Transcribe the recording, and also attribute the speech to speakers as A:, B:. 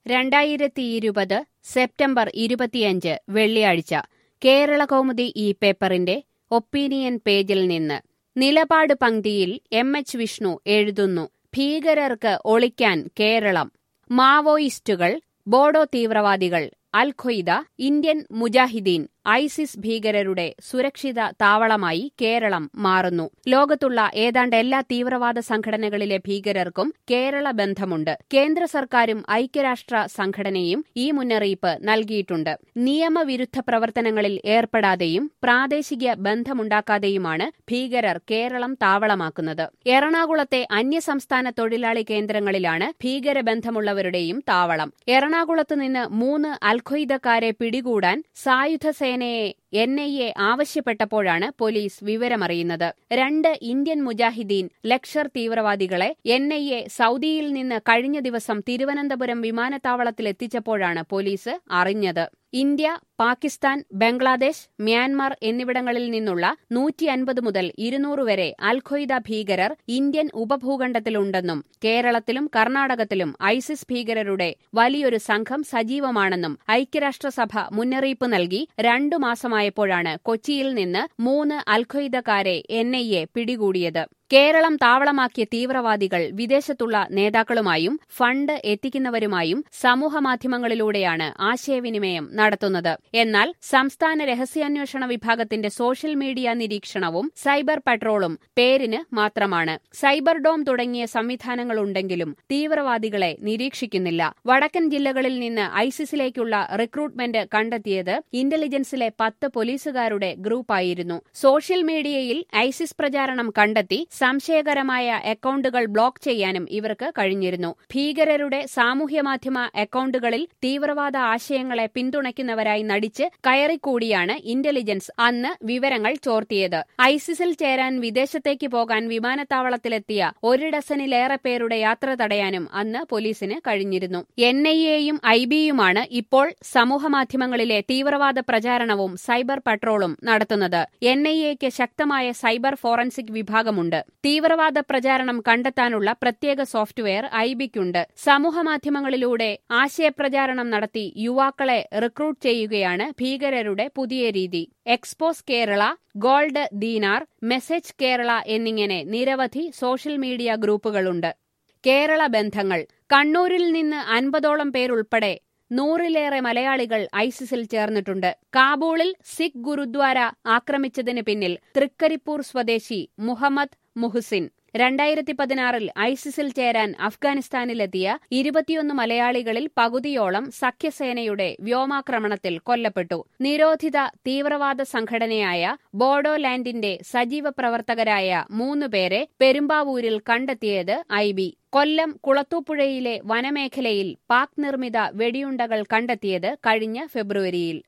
A: രണ്ടായിരത്തി ഇരുപത് സെപ്റ്റംബർ ഇരുപത്തിയഞ്ച് വെള്ളിയാഴ്ച കേരള കൗമുദി ഈ പേപ്പറിന്റെ ഒപ്പീനിയൻ പേജിൽ നിന്ന് നിലപാട് പങ്ക്തിയിൽ എം എച്ച് വിഷ്ണു എഴുതുന്നു ഭീകരർക്ക് ഒളിക്കാൻ കേരളം മാവോയിസ്റ്റുകൾ ബോഡോ തീവ്രവാദികൾ al Qaeda Indian Mujahideen ISIS ഭീകരരുടെ സുരക്ഷിത താവളമായി കേരളം മാറുന്നു ലോകത്തുള്ള ഏതാണ്ട് എല്ലാ തീവ്രവാദ സംഘടനകളിലെ ഭീകരർക്കും കേരള ബന്ധമുണ്ട് കേന്ദ്ര സർക്കാരും ഐക്യരാഷ്ട്ര സംഘടനയും ഈ മുന്നറിയിപ്പ് നൽകിയിട്ടുണ്ട് നിയമവിരുദ്ധ പ്രവർത്തനങ്ങളിൽ ഏർപ്പെടാതെയും പ്രാദേശിക ബന്ധമുണ്ടാക്കാതെയുമാണ് ഭീകരർ കേരളം താവളമാക്കുന്നത് എറണാകുളത്തെ അന്യസംസ്ഥാന തൊഴിലാളി കേന്ദ്രങ്ങളിലാണ് ഭീകരബന്ധമുള്ളവരുടെയും താവളം എറണാകുളത്ത് നിന്ന് മൂന്ന് അൽഖ്വയ്ദക്കാരെ പിടികൂടാൻ സായുധ സേനയെ എൻ ഐ എ ആവശ്യപ്പെട്ടപ്പോഴാണ് പോലീസ് വിവരമറിയുന്നത് രണ്ട് ഇന്ത്യൻ മുജാഹിദീൻ ലക്ഷർ തീവ്രവാദികളെ എൻ ഐ എ സൌദിയിൽ നിന്ന് കഴിഞ്ഞ ദിവസം തിരുവനന്തപുരം വിമാനത്താവളത്തിലെത്തിച്ചപ്പോഴാണ് പോലീസ് അറിഞ്ഞത് ഇന്ത്യ പാകിസ്ഥാൻ ബംഗ്ലാദേശ് മ്യാൻമാർ എന്നിവിടങ്ങളിൽ നിന്നുള്ള നൂറ്റി അൻപത് മുതൽ ഇരുന്നൂറ് വരെ അൽഖ്വയ്ദ ഭീകരർ ഇന്ത്യൻ ഉപഭൂഖണ്ഡത്തിലുണ്ടെന്നും കേരളത്തിലും കർണാടകത്തിലും ഐസിസ് ഭീകരരുടെ വലിയൊരു സംഘം സജീവമാണെന്നും ഐക്യരാഷ്ട്രസഭ മുന്നറിയിപ്പ് നൽകി രണ്ടു മാസമായപ്പോഴാണ് കൊച്ചിയിൽ നിന്ന് മൂന്ന് അൽഖ്വയ്ദക്കാരെ എൻ ഐ എ പിടികൂടിയത് കേരളം താവളമാക്കിയ തീവ്രവാദികൾ വിദേശത്തുള്ള നേതാക്കളുമായും ഫണ്ട് എത്തിക്കുന്നവരുമായും സമൂഹമാധ്യമങ്ങളിലൂടെയാണ് ആശയവിനിമയം നടത്തുന്നത് എന്നാൽ സംസ്ഥാന രഹസ്യാന്വേഷണ വിഭാഗത്തിന്റെ സോഷ്യൽ മീഡിയ നിരീക്ഷണവും സൈബർ പട്രോളും പേരിന് മാത്രമാണ് സൈബർ ഡോം തുടങ്ങിയ സംവിധാനങ്ങളുണ്ടെങ്കിലും തീവ്രവാദികളെ നിരീക്ഷിക്കുന്നില്ല വടക്കൻ ജില്ലകളിൽ നിന്ന് ഐസിസിലേക്കുള്ള റിക്രൂട്ട്മെന്റ് കണ്ടെത്തിയത് ഇന്റലിജൻസിലെ പത്ത് പോലീസുകാരുടെ ഗ്രൂപ്പായിരുന്നു സോഷ്യൽ മീഡിയയിൽ ഐസിസ് പ്രചാരണം കണ്ടെത്തി സംശയകരമായ അക്കൌണ്ടുകൾ ബ്ലോക്ക് ചെയ്യാനും ഇവർക്ക് കഴിഞ്ഞിരുന്നു ഭീകരരുടെ സാമൂഹ്യമാധ്യമ അക്കൌണ്ടുകളിൽ തീവ്രവാദ ആശയങ്ങളെ പിന്തുണയ്ക്കുന്നവരായി നടിച്ച് കയറിക്കൂടിയാണ് ഇന്റലിജൻസ് അന്ന് വിവരങ്ങൾ ചോർത്തിയത് ഐസിസിൽ ചേരാൻ വിദേശത്തേക്ക് പോകാൻ വിമാനത്താവളത്തിലെത്തിയ ഒരു ഡസനിലേറെ പേരുടെ യാത്ര തടയാനും അന്ന് പോലീസിന് കഴിഞ്ഞിരുന്നു എൻ ഐ എയും ഐ ബിയുമാണ് ഇപ്പോൾ സമൂഹമാധ്യമങ്ങളിലെ തീവ്രവാദ പ്രചാരണവും സൈബർ പട്രോളും നടത്തുന്നത് എൻ ഐ എക്ക് ശക്തമായ സൈബർ ഫോറൻസിക് വിഭാഗമുണ്ട് തീവ്രവാദ പ്രചാരണം കണ്ടെത്താനുള്ള പ്രത്യേക സോഫ്റ്റ്വെയർ ഐ ബിക്കുണ്ട് സമൂഹമാധ്യമങ്ങളിലൂടെ ആശയപ്രചാരണം നടത്തി യുവാക്കളെ റിക്രൂട്ട് ചെയ്യുകയാണ് ഭീകരരുടെ പുതിയ രീതി expose Kerala gold dinar message Kerala എന്നിങ്ങനെ നിരവധി സോഷ്യൽ മീഡിയ ഗ്രൂപ്പുകളുണ്ട് കേരള ബന്ധങ്ങൾ കണ്ണൂരിൽ നിന്ന് അൻപതോളം പേരുൾപ്പെടെ നൂറിലേറെ മലയാളികൾ ഐസിസിൽ ചേർന്നിട്ടുണ്ട് കാബൂളിൽ സിഖ് ഗുരുദ്വാര ആക്രമിച്ചതിന് പിന്നിൽ തൃക്കരിപ്പൂർ സ്വദേശി മുഹമ്മദ് മുഹ്സിൻ രണ്ടായിരത്തി പതിനാറിൽ ഐസിസിൽ ചേരാൻ അഫ്ഗാനിസ്ഥാനിലെത്തിയ ഇരുപത്തിയൊന്ന് മലയാളികളിൽ പകുതിയോളം സഖ്യസേനയുടെ വ്യോമാക്രമണത്തിൽ കൊല്ലപ്പെട്ടു നിരോധിത തീവ്രവാദ സംഘടനയായ ബോഡോലാൻഡിന്റെ സജീവ പ്രവർത്തകരായ മൂന്നുപേരെ പെരുമ്പാവൂരിൽ കണ്ടെത്തിയത് ഐ ബി കൊല്ലം കുളത്തൂപ്പുഴയിലെ വനമേഖലയിൽ പാക് നിർമ്മിത വെടിയുണ്ടകൾ കണ്ടെത്തിയത് കഴിഞ്ഞ ഫെബ്രുവരിയിൽ